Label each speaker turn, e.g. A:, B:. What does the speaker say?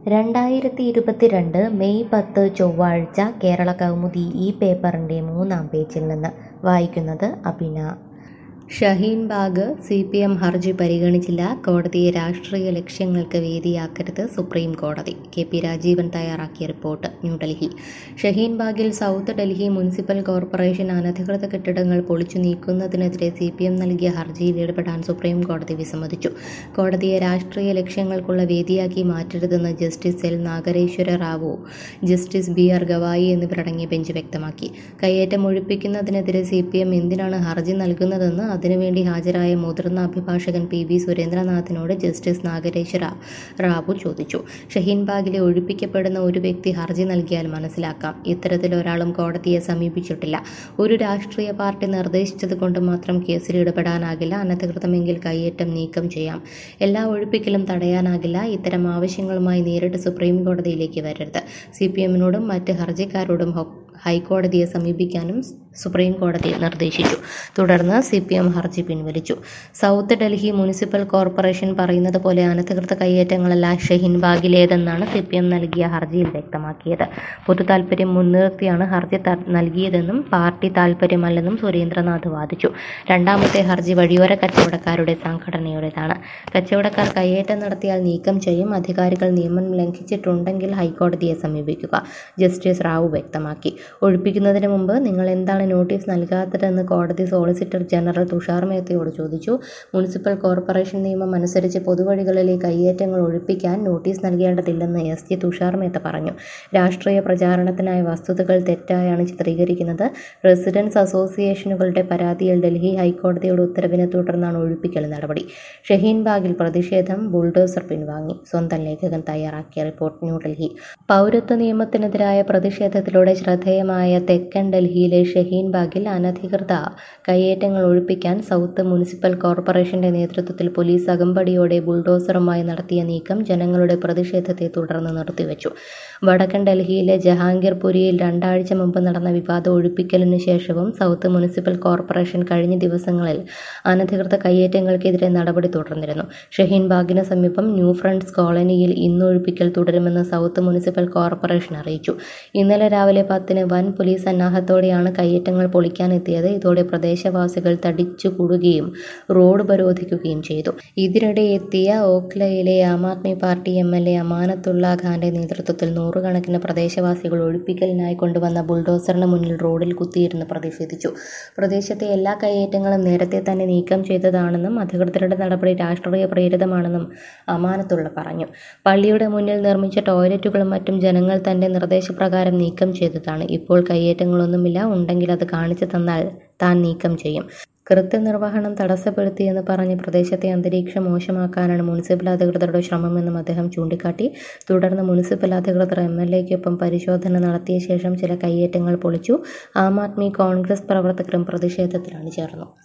A: രണ്ടായിരത്തി ഇരുപത്തിരണ്ട് മെയ് പത്ത് ചൊവ്വാഴ്ച കേരള കൗമുദി ഈ പേപ്പറിൻ്റെ മൂന്നാം പേജിൽ നിന്ന് വായിക്കുന്നത് അഭിന Shaheen Bagh C P M ഹർജി പരിഗണിച്ചില്ല കോടതിയെ രാഷ്ട്രീയ ലക്ഷ്യങ്ങൾക്ക് വേദിയാക്കരുത് സുപ്രീം കോടതി കെ പി രാജീവൻ തയ്യാറാക്കിയ റിപ്പോർട്ട് ന്യൂഡൽഹി ഷഹീൻ ബാഗിൽ സൗത്ത് ഡൽഹി മുനിസിപ്പൽ കോർപ്പറേഷൻ അനധികൃത കെട്ടിടങ്ങൾ പൊളിച്ചു നീക്കുന്നതിനെതിരെ സി പി എം നൽകിയ ഹർജിയിൽ ഇടപെടാൻ സുപ്രീം കോടതി വിസമ്മതിച്ചു കോടതിയെ രാഷ്ട്രീയ ലക്ഷ്യങ്ങൾക്കുള്ള വേദിയാക്കി മാറ്റരുതെന്ന് justice L Nageswara Rao justice B R Gavai എന്നിവരടങ്ങിയ ബെഞ്ച് വ്യക്തമാക്കി കയ്യേറ്റം ഒഴിപ്പിക്കുന്നതിനെതിരെ സി പി എം എന്തിനാണ് ഹർജി നൽകുന്നതെന്ന് അതിനുവേണ്ടി ഹാജരായ മുതിർന്ന അഭിഭാഷകൻ പി വി സുരേന്ദ്രനാഥിനോട് ജസ്റ്റിസ് നാഗരേശ്വര റാവു ചോദിച്ചു ഷഹീൻ ബാഗിലെ ഒഴിപ്പിക്കപ്പെടുന്ന ഒരു വ്യക്തി ഹർജി നൽകിയാൽ മനസ്സിലാക്കാം ഇത്തരത്തിൽ ഒരാളും കോടതിയെ സമീപിച്ചിട്ടില്ല ഒരു രാഷ്ട്രീയ പാർട്ടി നിർദ്ദേശിച്ചത് കൊണ്ട് മാത്രം കേസിൽ ഇടപെടാനാകില്ല അനധികൃതമെങ്കിൽ കയ്യേറ്റം നീക്കം ചെയ്യാം എല്ലാ ഒഴിപ്പിക്കലും തടയാനാകില്ല ഇത്തരം ആവശ്യങ്ങളുമായി നേരിട്ട് സുപ്രീം കോടതിയിലേക്ക് വരരുത് സി പി എമ്മിനോടും മറ്റ് ഹർജിക്കാരോടും ഹൊ- ഹൈക്കോടതിയെ സമീപിക്കാനും സുപ്രീം കോടതി നിർദ്ദേശിച്ചു തുടർന്ന് സി പി എം ഹർജി പിൻവലിച്ചു സൗത്ത് ഡൽഹി മുനിസിപ്പൽ കോർപ്പറേഷൻ പറയുന്നത് പോലെ അനധികൃത കയ്യേറ്റങ്ങളല്ല ഷഹീൻ ബാഗിലേതെന്നാണ് സി പി എം നൽകിയ ഹർജിയിൽ വ്യക്തമാക്കിയത് പൊതു താൽപ്പര്യം മുൻനിർത്തിയാണ് ഹർജി ത- നൽകിയതെന്നും പാർട്ടി താൽപ്പര്യമല്ലെന്നും സുരേന്ദ്രനാഥ് വാദിച്ചു രണ്ടാമത്തെ ഹർജി വഴിയോര കച്ചവടക്കാരുടെ സംഘടനയുടേതാണ് കച്ചവടക്കാർ കയ്യേറ്റം നടത്തിയാൽ നീക്കം ചെയ്യും അധികാരികൾ നിയമം ലംഘിച്ചിട്ടുണ്ടെങ്കിൽ ഹൈക്കോടതിയെ സമീപിക്കുക ജസ്റ്റിസ് റാവു വ്യക്തമാക്കി ഒഴിപ്പിക്കുന്നതിന് മുമ്പ് നിങ്ങൾ എന്താണ് നോട്ടീസ് നൽകാത്തതെന്ന് കോടതി സോളിസിറ്റർ ജനറൽ തുഷാർ മേത്തയോട് ചോദിച്ചു മുനിസിപ്പൽ കോർപ്പറേഷൻ നിയമം അനുസരിച്ച് പൊതുവഴികളിലെ കയ്യേറ്റങ്ങൾ ഒഴിപ്പിക്കാൻ നോട്ടീസ് നൽകേണ്ടതില്ലെന്ന് എസ് ജി തുഷാർ മേത്ത പറഞ്ഞു രാഷ്ട്രീയ പ്രചാരണത്തിനായ വസ്തുതകൾ തെറ്റായാണ് ചിത്രീകരിക്കുന്നത് റെസിഡൻസ് അസോസിയേഷനുകളുടെ പരാതിയിൽ ഡൽഹി ഹൈക്കോടതിയുടെ ഉത്തരവിനെ തുടർന്നാണ് ഒഴിപ്പിക്കൽ നടപടി ഷഹീൻ ബാഗിൽ പ്രതിഷേധം ബുൾഡോസർ പിൻവാങ്ങി സ്വന്തം ലേഖകൻ തയ്യാറാക്കിയ റിപ്പോർട്ട് ന്യൂഡൽഹി പൗരത്വ നിയമത്തിനെതിരായ പ്രതിഷേധത്തിലൂടെ ശ്രദ്ധേയമായ തെക്കൻ ഡൽഹിയിലെ ഷഹീൻ ബാഗിൽ അനധികൃത കയ്യേറ്റങ്ങൾ ഒഴിപ്പിക്കാൻ സൗത്ത് മുനിസിപ്പൽ കോർപ്പറേഷന്റെ നേതൃത്വത്തിൽ പോലീസ് അകമ്പടിയോടെ ബുൾഡോസറുമായി നടത്തിയ നീക്കം ജനങ്ങളുടെ പ്രതിഷേധത്തെ തുടർന്ന് നിർത്തിവെച്ചു വടക്കൻ ഡൽഹിയിലെ ജഹാംഗീർപുരിയിൽ രണ്ടാഴ്ച മുമ്പ് നടന്ന വിവാദ ഒഴിപ്പിക്കലിന് ശേഷവും സൗത്ത് മുനിസിപ്പൽ കോർപ്പറേഷൻ കഴിഞ്ഞ ദിവസങ്ങളിൽ അനധികൃത കയ്യേറ്റങ്ങൾക്കെതിരെ നടപടി തുടർന്നിരുന്നു ഷഹീൻ ബാഗിന് സമീപം ന്യൂ ഫ്രണ്ട്സ് കോളനിയിൽ ഇന്ന് ഒഴിപ്പിക്കൽ തുടരുമെന്ന് സൗത്ത് മുനിസിപ്പൽ കോർപ്പറേഷൻ അറിയിച്ചു ഇന്നലെ രാവിലെ പത്തിന് വൻ പോലീസ് സന്നാഹത്തോടെയാണ് കയ്യേറ്റങ്ങൾ പൊളിക്കാനെത്തിയത് ഇതോടെ പ്രദേശവാസികൾ തടിച്ചു കൂടുകയും റോഡ് ഉപരോധിക്കുകയും ചെയ്തു ഇതിനിടെ എത്തിയ ഓഖ്ലയിലെ Aam Aadmi party M L A Amanatullah ഖാന്റെ നേതൃത്വത്തിൽ നൂറുകണക്കിന് പ്രദേശവാസികൾ ഒഴിപ്പിക്കലിനായി കൊണ്ടുവന്ന ബുൾഡോസറിന് മുന്നിൽ റോഡിൽ കുത്തിയിരുന്ന് പ്രതിഷേധിച്ചു പ്രദേശത്തെ എല്ലാ കയ്യേറ്റങ്ങളും നേരത്തെ തന്നെ നീക്കം ചെയ്തതാണെന്നും അധികൃതരുടെ നടപടി രാഷ്ട്രീയ പ്രേരിതമാണെന്നും അമാനത്തുള്ള പറഞ്ഞു പള്ളിയുടെ മുന്നിൽ നിർമ്മിച്ച ടോയ്ലറ്റുകളും മറ്റും ജനങ്ങൾ തന്റെ നിർദ്ദേശപ്രകാരം നീക്കം ചെയ്തതാണ് ഇപ്പോൾ കയ്യേറ്റങ്ങളൊന്നുമില്ല ഉണ്ടെങ്കിൽ അത് കാണിച്ചു തന്നാൽ താൻ നീക്കം ചെയ്യും കൃത്യനിർവഹണം തടസ്സപ്പെടുത്തിയെന്ന് പറഞ്ഞ് പ്രദേശത്തെ അന്തരീക്ഷം മോശമാക്കാനാണ് മുനിസിപ്പൽ അധികൃതരുടെ ശ്രമമെന്നും അദ്ദേഹം ചൂണ്ടിക്കാട്ടി തുടർന്ന് മുനിസിപ്പൽ അധികൃതർ എം എൽ എക്കൊപ്പം പരിശോധന നടത്തിയ ശേഷം ചില കയ്യേറ്റങ്ങൾ പൊളിച്ചു ആം ആദ്മി കോൺഗ്രസ് പ്രവർത്തകരും പ്രതിഷേധത്തിൽ അണിചേർന്നു